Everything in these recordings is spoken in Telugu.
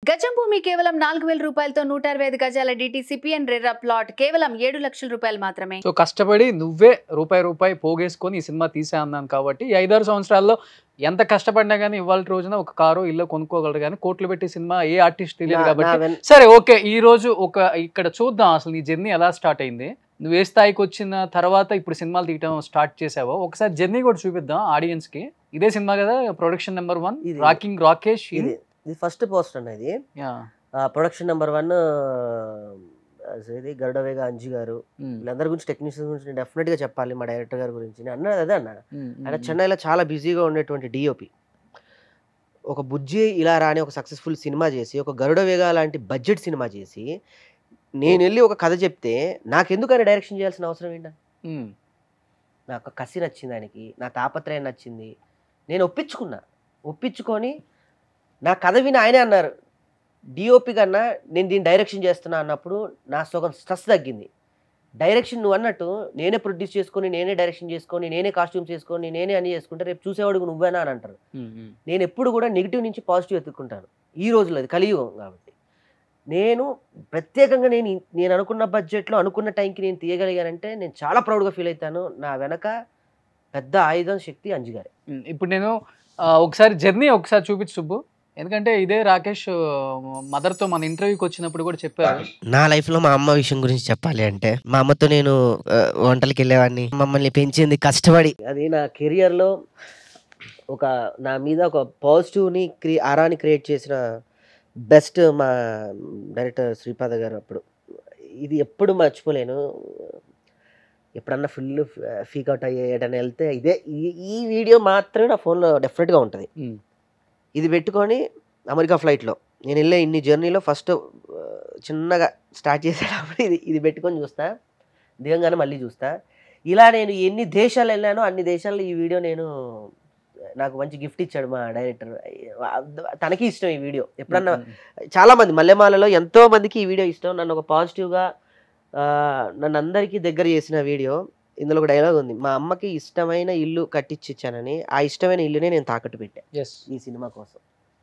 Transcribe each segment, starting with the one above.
గజం భూమి కేవలం నాలుగు వేల రూపాయలతో నూట అరవై ఐదు గజాల డిటిసిపిఎన్ రెర్రా ప్లాట్ కేవలం ఏడు లక్షల రూపాయలు మాత్రమే సో కష్టపడి నువ్వే రూపాయి రూపాయి పోగేసుకొని ఈ సినిమా తీసే అన్నాను కాబట్టి ఈ ఐదారు సంవత్సరాల్లో ఎంత కష్టపడినా కానీ ఇవాళ రోజున ఒక కారు ఇల్లు కొనుక్కోగలరు కానీ కోట్లు పెట్టి సినిమా ఏ ఆర్టిస్ట్ తెలియదు నా- నా కాబట్టి వెన్- సరే ఓకే ఈ రోజు ఒక ఇక్కడ చూద్దాం అసలు నీ జర్నీ ఎలా స్టార్ట్ అయింది నువ్వు ఏ స్థాయికి వచ్చిన తర్వాత ఇప్పుడు సినిమాలు తీయటం స్టార్ట్ చేసావో ఒకసారి జర్నీ కూడా చూపిద్దాం ఆడియన్స్ కి ఇదే సినిమా కదా ప్రొడక్షన్ నెంబర్ వన్ ఇది. రాకింగ్ రాకేష్ ఇది ఇది ఫస్ట్ పోస్ట్ అన్న ఇది ప్రొడక్షన్ నెంబర్ వన్ ఇది గరుడవేగ అంజి గారు వీళ్ళందరి గురించి టెక్నీషియన్స్ గురించి నేను డెఫినెట్గా చెప్పాలి మా డైరెక్టర్ గారి గురించి నేను అన్నది అదే అన్న ఆయన చెన్నైలో చాలా బిజీగా ఉండేటువంటి డిఓపి ఒక బుజ్జి ఇలా రాని ఒక సక్సెస్ఫుల్ సినిమా చేసి ఒక గరుడ వేగ లాంటి బడ్జెట్ సినిమా చేసి నేను వెళ్ళి ఒక కథ చెప్తే నాకెందుకు ఆయన డైరెక్షన్ చేయాల్సిన అవసరం ఏంటంటే నాకు కసి నచ్చింది ఆయనకి నా తాపత్రయం నచ్చింది నేను ఒప్పించుకున్నా ఒప్పించుకొని నా కథ విని ఆయనే అన్నారు డిఓపి కన్నా నేను దీన్ని డైరెక్షన్ చేస్తున్నా అన్నప్పుడు నా సగం స్ట్రెస్ తగ్గింది డైరెక్షన్ నువ్వు అన్నట్టు నేనే ప్రొడ్యూస్ చేసుకొని నేనే డైరెక్షన్ చేసుకొని నేనే కాస్ట్యూమ్స్ చేసుకొని నేనే అని చేసుకుంటే రేపు చూసేవాడు నువ్వేనా అని అంటారు నేను ఎప్పుడు కూడా నెగిటివ్ నుంచి పాజిటివ్ ఎత్తుక్కుంటాను ఈ రోజులో అది కలియుగం కాబట్టి నేను ప్రత్యేకంగా నేను ఇన్- నేను అనుకున్న బడ్జెట్లో అనుకున్న టైంకి నేను తీయగలిగానంటే నేను చాలా ప్రౌడ్గా ఫీల్ అవుతాను నా వెనక పెద్ద ఆయుధం శక్తి అంజిగారి ఉమ్, ఇప్పుడు నేను ఆ, ఒకసారి జర్నీ ఒకసారి చూపించు సుబ్బు ఎందుకంటే ఇదే రాకేష్ మదర్ తో మన ఇంటర్వ్యూకి వచ్చినప్పుడు కూడా చెప్పారు నా లైఫ్ లో మా అమ్మ విషయం గురించి చెప్పాలి అంటే మా అమ్మతో నేను ఆ, వంటలకి వెళ్ళేవాడిని మమ్మల్ని పెంచింది కష్టపడి అది నా కెరియర్లో ఒక నా మీద ఒక పాజిటివ్ని క్రి ఆరాని క్రియేట్ చేసిన బెస్ట్ మా డైరెక్టర్ శ్రీపాద గారు అప్పుడు ఇది ఎప్పుడు మర్చిపోలేను ఎప్పుడన్నా ఫుల్ ఫీక్ అవుట్ అయ్యేటని వెళ్తే ఇదే ఈ ఈ వీడియో మాత్రమే నా ఫోన్లో డెఫినెట్గా ఉంటుంది ఉమ్, ఇది పెట్టుకొని అమెరికా ఫ్లైట్లో నేను వెళ్ళే ఇన్ని జర్నీలో ఫస్ట్ చిన్నగా స్టార్ట్ చేసేటప్పుడు ఇది ఇది పెట్టుకొని చూస్తా దిగంగానే మళ్ళీ చూస్తా ఇలా నేను ఎన్ని దేశాలు వెళ్ళానో అన్ని దేశాల్లో ఈ వీడియో నేను నాకు మంచి గిఫ్ట్ ఇచ్చాడు మా డైరెక్టర్ తనకి ఇష్టం ఈ వీడియో ఎప్పుడన్నా ఉమ్, చాలా మంది మల్లెమాలలో ఎంతో మందికి ఈ వీడియో ఇష్టం నన్ను ఒక పాజిటివ్గా నన్ను అందరికీ దగ్గర చేసిన వీడియో ఇందులో ఒక డైలాగ్ ఉంది మా అమ్మకి ఇష్టమైన ఇల్లు కట్టించి ఇచ్చానని ఆ ఇష్టమైన ఇల్లునే నేను తాకట్టు పెట్టాను yes. ఈ సినిమా కోసం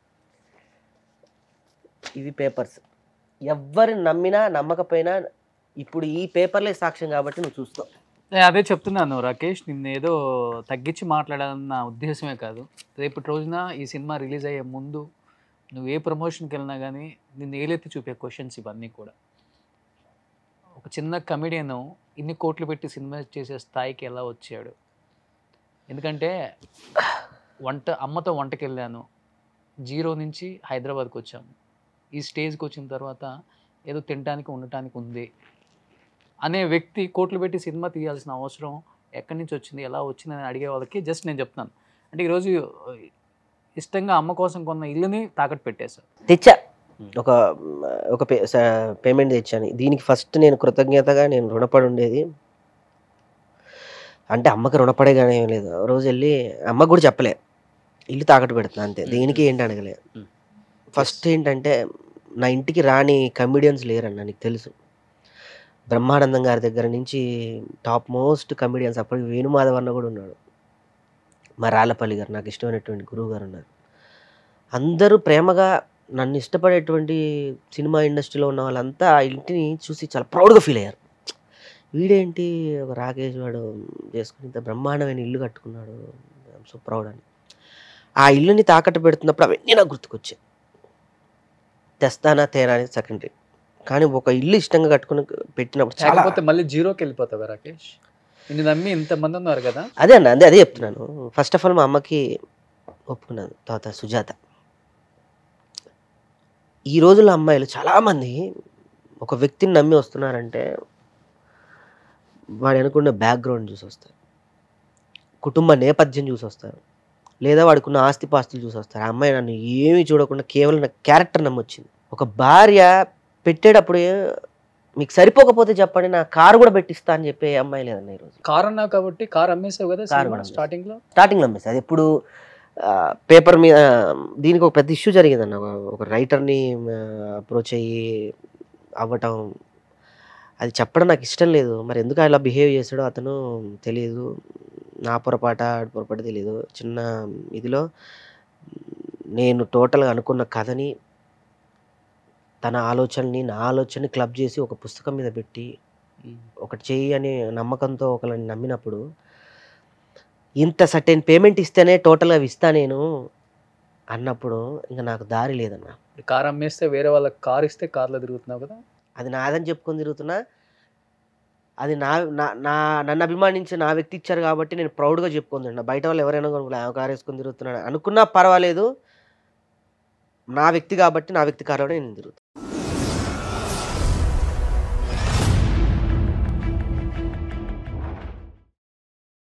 ఇవి పేపర్స్ ఎవ్వరు నమ్మినా నమ్మకపోయినా ఇప్పుడు ఈ పేపర్లే సాక్ష్యం కాబట్టి నువ్వు చూస్తావు నేను అదే చెప్తున్నాను రాకేష్ నిన్ను ఏదో తగ్గించి మాట్లాడాలన్న నా ఉద్దేశమే కాదు రేపటి రోజున ఈ సినిమా రిలీజ్ అయ్యే ముందు నువ్వు ఏ ప్రమోషన్కి వెళ్ళినా కానీ నిన్ను ఏలెత్తి చూపే క్వశ్చన్స్ ఇవన్నీ కూడా ఒక చిన్న కమెడియన్ ఇన్ని కోట్లు పెట్టి సినిమా చేసే స్థాయికి ఎలా వచ్చాడు ఎందుకంటే వంట అమ్మతో వంటకి వెళ్ళాను జీరో నుంచి హైదరాబాద్కి వచ్చాము ఈ స్టేజ్కి వచ్చిన తర్వాత ఏదో తినడానికి ఉండటానికి ఉంది అనే వ్యక్తి కోట్లు పెట్టి సినిమా తీయాల్సిన అవసరం ఎక్కడి నుంచి వచ్చింది ఎలా వచ్చింది అని అడిగే వాళ్ళకి జస్ట్ నేను చెప్తున్నాను అంటే ఈరోజు ఇష్టంగా అమ్మ కోసం కొన్న ఇల్లుని తాకట్టు పెట్టేశారు తెచ్చా ఒక ఒక పే పేమెంట్ తెచ్చాను దీనికి ఫస్ట్ నేను కృతజ్ఞతగా నేను రుణపడి ఉండేది అంటే అమ్మకి రుణపడే కానీ ఏం లేదు ఆ రోజు వెళ్ళి అమ్మకు కూడా చెప్పలే ఇల్లు తాకట్టు పెడుతున్నా అంతే దేనికి ఏంటి అడగలే Mm. ఫస్ట్ ఏంటంటే నా ఇంటికి రాని కమిడియన్స్ లేరన్న నీకు తెలుసు బ్రహ్మానందం గారి దగ్గర నుంచి టాప్ మోస్ట్ కమిడియన్స్ అప్పటికి వేణుమాధవ్ అన్న కూడా ఉన్నాడు మా రాళ్ళపల్లి గారు నాకు ఇష్టమైనటువంటి గురువు గారు ఉన్నారు అందరూ ప్రేమగా నన్ను ఇష్టపడేటువంటి సినిమా ఇండస్ట్రీలో ఉన్న వాళ్ళంతా ఆ ఇంటిని చూసి చాలా ప్రౌడ్గా ఫీల్ అయ్యారు వీడేంటి ఒక రాకేష్ వాడు చేసుకుని ఇంత బ్రహ్మాండమైన ఇల్లు కట్టుకున్నాడు సో ప్రౌడ్ అని ఆ ఇల్లుని తాకట్టు పెడుతున్నప్పుడు అవన్నీ నాకు గుర్తుకొచ్చాయి తెస్తానా తేనా అనేది సెకండరీ కానీ ఒక ఇల్లు ఇష్టంగా కట్టుకుని పెట్టినప్పుడు చాలా లేకపోతే మళ్ళీ జీరోకి వెళ్ళిపోతావా రాకేష్ నిన్ను నమ్మి ఇంతమంది ఉన్నారు కదా అదే అన్న అదే అదే చెప్తున్నాను ఫస్ట్ ఆఫ్ ఆల్ మా అమ్మకి ఒప్పుకున్నాను తర్వాత సుజాత ఈ రోజుల్లో అమ్మాయిలు చాలామంది ఒక వ్యక్తిని నమ్మి వస్తున్నారంటే వాడు అనుకున్న బ్యాక్గ్రౌండ్ చూసి వస్తారు కుటుంబ నేపథ్యం చూసి వస్తారు లేదా వాడికున్న ఆస్తిపాస్తులు చూసి వస్తారు ఆ అమ్మాయి నన్ను ఏమీ చూడకుండా కేవలం నా క్యారెక్టర్ నమ్మొచ్చింది ఒక భార్య పెట్టేటప్పుడు మీకు సరిపోకపోతే చెప్పండి నా కారు కూడా పెట్టిస్తా అని చెప్పే అమ్మాయి లేదన్న ఈరోజు కార్ అన్నావు కాబట్టి కార్ అమ్మేసావు కదా కారు కూడా స్టార్టింగ్ లో స్టార్టింగ్లో అమ్మేసి అది ఎప్పుడు పేపర్ మీద దీనికి ఒక పెద్ద ఇష్యూ జరిగిందన్న ఒక- ఒక రైటర్ని అప్రోచ్ అయ్యి అవ్వటం అది చెప్పడం నాకు ఇష్టం లేదు మరి ఎందుకు అలా బిహేవ్ చేశాడో అతను తెలియదు నా పొరపాట ఆడి పొరపాటు తెలియదు చిన్న ఇదిలో నేను టోటల్గా అనుకున్న కథని తన ఆలోచనని నా ఆలోచనని క్లబ్ చేసి ఒక పుస్తకం మీద పెట్టి ఒకటి చెయ్యి అనే నమ్మకంతో ఒకరిని నమ్మినప్పుడు ఇంత సర్టెన్ పేమెంట్ ఇస్తేనే టోటల్గా ఇస్తా నేను అన్నప్పుడు ఇంకా నాకు దారి లేదన్న కార్ అమ్మేస్తే వేరే వాళ్ళకి కార్ ఇస్తే కార్లో తిరుగుతున్నావు కదా అది నాదని చెప్పుకొని తిరుగుతున్నా అది నా నా నా నన్ను అభిమానించి నా వ్యక్తి ఇచ్చారు కాబట్టి నేను ప్రౌడ్గా చెప్పుకొని తింటున్నా బయట వాళ్ళు ఎవరైనా కొనుక్కో ఆ కారు వేసుకొని తిరుగుతున్నాడు అనుకున్నా పర్వాలేదు నా వ్యక్తి కాబట్టి నా వ్యక్తి కారులోనే నేను తిరుగుతాను